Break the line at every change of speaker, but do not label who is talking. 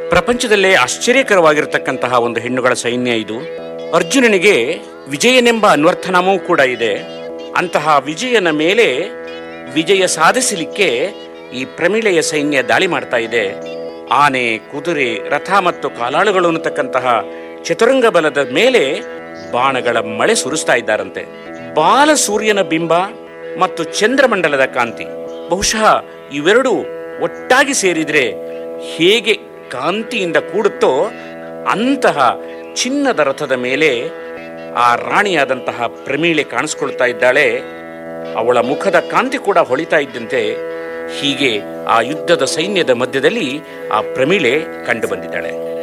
ಪ್ರಪಂಚದಲ್ಲೇ ಆಶ್ಚರ್ಯಕರವಾಗಿರತಕ್ಕಂತಹ ಒಂದು ಹೆಣ್ಣುಗಳ ಸೈನ್ಯ ಇದು ಅರ್ಜುನನಿಗೆ ವಿಜಯನೆಂಬ ಅನ್ವರ್ಥನಾಮವೂ ಕೂಡ ಇದೆ ಅಂತಹ ವಿಜಯನ ಮೇಲೆ ವಿಜಯ ಸಾಧಿಸಲಿಕ್ಕೆ ಈ ಪ್ರಮಿಳೆಯ ಸೈನ್ಯ ದಾಳಿ ಮಾಡ್ತಾ ಇದೆ ಆನೆ ಕುದುರೆ ರಥ ಮತ್ತು ಕಾಲಾಳುಗಳು ಅನ್ನತಕ್ಕಂತಹ ಚತುರಂಗ ಬಲದ ಮೇಲೆ ಬಾಣಗಳ ಮಳೆ ಸುರಿಸ್ತಾ ಇದ್ದಾರಂತೆ ಬಾಲ ಸೂರ್ಯನ ಬಿಂಬ ಮತ್ತು ಚಂದ್ರಮಂಡಲದ ಕಾಂತಿ ಬಹುಶಃ ಇವೆರಡು ಒಟ್ಟಾಗಿ ಸೇರಿದ್ರೆ ಹೇಗೆ ಕಾಂತಿಯಿಂದ ಕೂಡುತ್ತೋ ಅಂತಹ ಚಿನ್ನದ ರಥದ ಮೇಲೆ ಆ ರಾಣಿಯಾದಂತಹ ಪ್ರಮೀಳೆ ಕಾಣಿಸ್ಕೊಳ್ತಾ ಇದ್ದಾಳೆ ಅವಳ ಮುಖದ ಕಾಂತಿ ಕೂಡ ಹೊಳಿತಾ ಇದ್ದಂತೆ ಹೀಗೆ ಆ ಯುದ್ಧದ ಸೈನ್ಯದ ಮಧ್ಯದಲ್ಲಿ ಆ ಪ್ರಮೀಳೆ ಕಂಡು ಬಂದಿದ್ದಾಳೆ